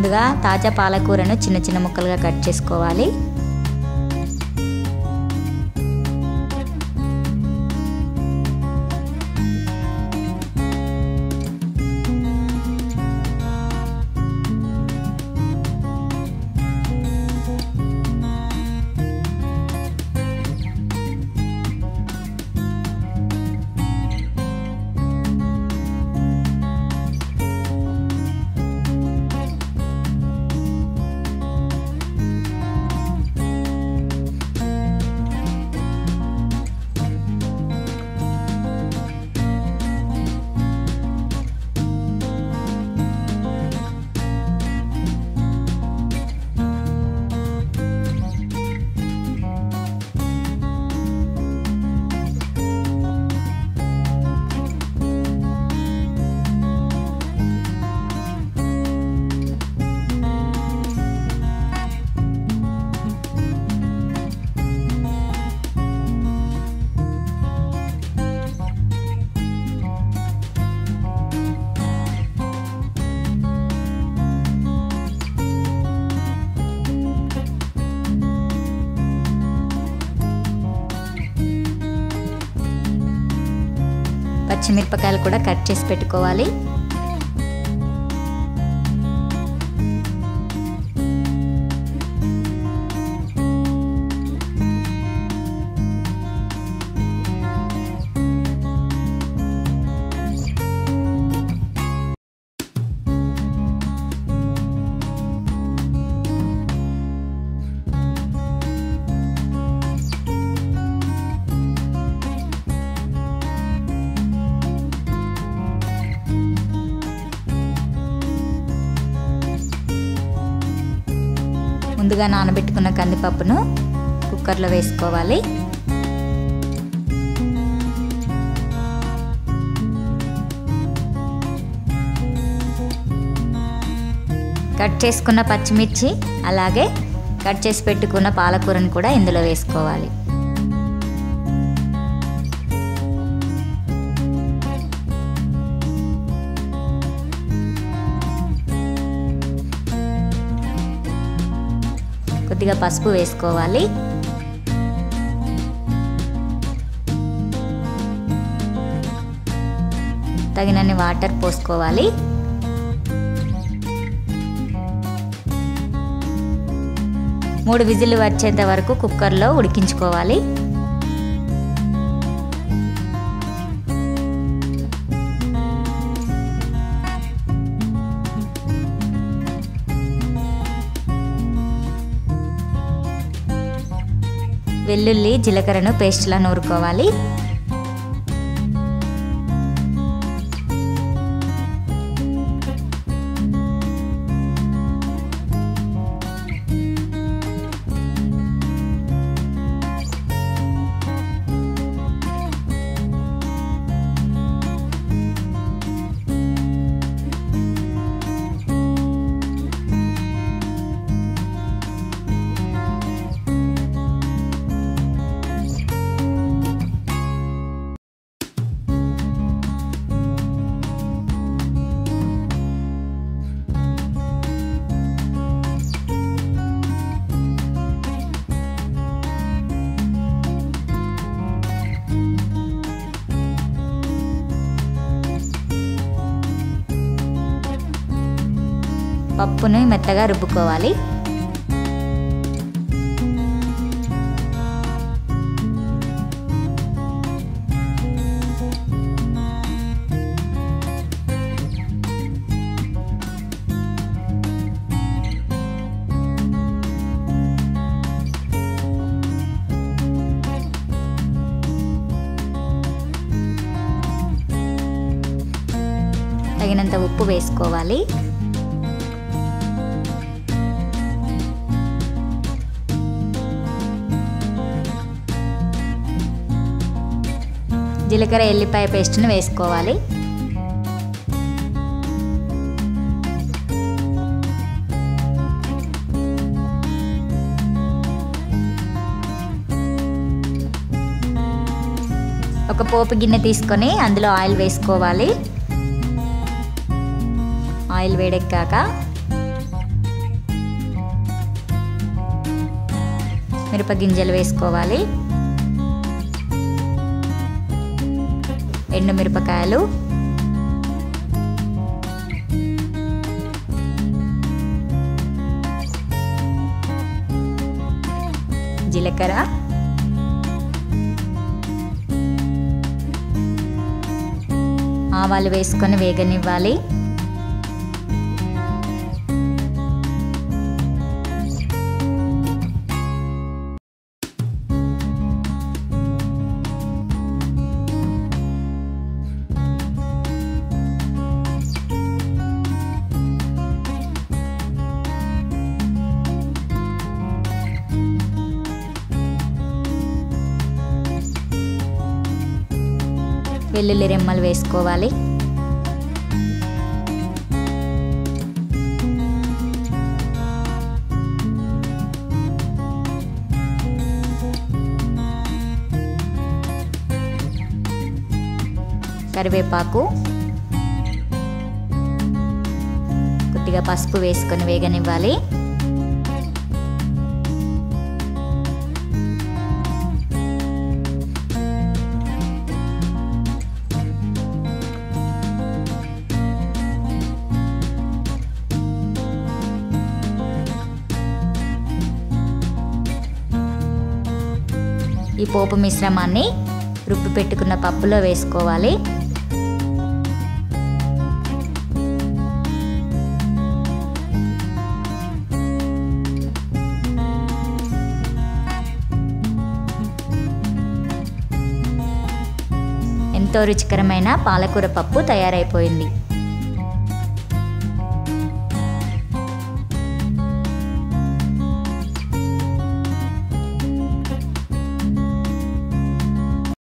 ముందుగా తాజా పాలకూరను చిన్న చిన్న ముక్కలుగా కట్ చేసుకోవాలి పచ్చిమిరపకాయలు కూడా కట్ చేసి పెట్టుకోవాలి ముందుగా నానబెట్టుకున్న కందిపప్పును కుక్కర్లో వేసుకోవాలి కట్ చేసుకున్న పచ్చిమిర్చి అలాగే కట్ చేసి పెట్టుకున్న పాలకూరను కూడా ఇందులో వేసుకోవాలి కొద్దిగా పసుపు వేసుకోవాలి తగినన్ని వాటర్ పోసుకోవాలి మూడు విజిల్లు వచ్చేంత వరకు కుక్కర్లో ఉడికించుకోవాలి వెల్లుల్లి జీలకర్రను పేస్ట్లా నూరుకోవాలి పప్పును మెత్తగా రుబ్బుకోవాలి తగినంత ఉప్పు వేసుకోవాలి జీలకర్ర ఎల్లిపాయ పేస్ట్ని వేసుకోవాలి ఒక పోపు గిన్నె తీసుకొని అందులో ఆయిల్ వేసుకోవాలి ఆయిల్ వేడెక్కాక మిరప గింజలు వేసుకోవాలి ఎండు మిరపకాయలు జీలకర్ర ఆవాలు వేసుకొని వేగనివ్వాలి వెల్లుల్లి రెమ్మలు వేసుకోవాలి కరివేపాకు కొద్దిగా పసుపు వేసుకొని వేగనివ్వాలి ఈ పోపు మిశ్రమాన్ని రుబ్బి పెట్టుకున్న పప్పులో వేసుకోవాలి ఎంతో రుచికరమైన పాలకూర పప్పు తయారైపోయింది